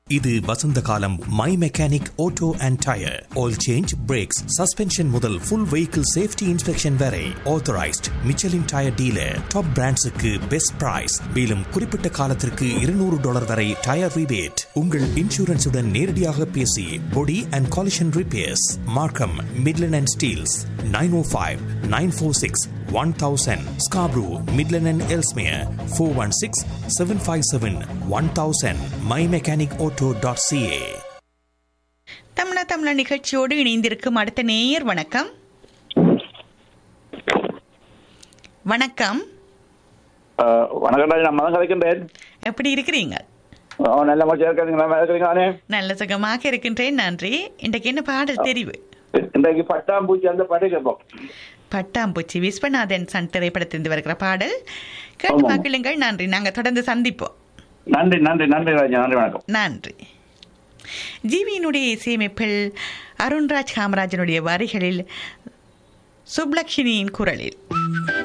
இது வசந்த காலம் my mechanic auto and tyre oil change brakes suspension முதல் ஃபுல் வெஹிக்கிள் சேஃப்டி இன்ஸ்பெக்ஷன் வரை authorised Michelin tyre dealer top பிராண்ட்ஸுக்கு பெஸ்ட் பிரைஸ் மேலும் குறிப்பிட்ட காலத்திற்கு இருநூறு டாலர் வரை டயர் ரிபேட் உங்கள் இன்சூரன்ஸுடன் நேரடியாக பேசி body and collision repairs Markham Midland and Steeles nine O five nine four six one thousand Scarborough Midland and Ellesmere four one six seven five seven one thousand my mechanic auto dot CA தமிழா தமிழா நிகழ்ச்சியோடு இணைந்திருக்கும் அடுத்த நேயர் வணக்கம் வணக்கம் ஆஹ் வணக்கம் ராஜ், நான் மதம் கலைக்கின்றேன் எப்படி இருக்கிறீங்க ஆ, நல்ல மச்சா இருக்கிறீங்க நல்லா இருக்கிறீங்களானே நல்ல சுகமாக இருக்கின்றேன் நன்றி இன்றைக்கு என்ன பாடல் தெரிவு இன்றைக்கு பட்டாம்பூச்சி அந்த பாட்டை கேட்போம் பட்டாம்பூச்சி விஸ்வநாதன் சன் திரைப்படத்திலிருந்து வருகிற பாடல் கேட்டு ஆமாம். மகிழுங்கள் நன்றி நாங்கள் தொடர்ந்து சந்திப்போம் நன்றி நன்றி நன்றி ராஜா நன்றி வணக்கம் நன்றி ஜீவியினுடைய இசையமைப்பில் அருண்ராஜ் காமராஜனுடைய வரிகளில் சுப்லக்ஷ்மியின் குரலில்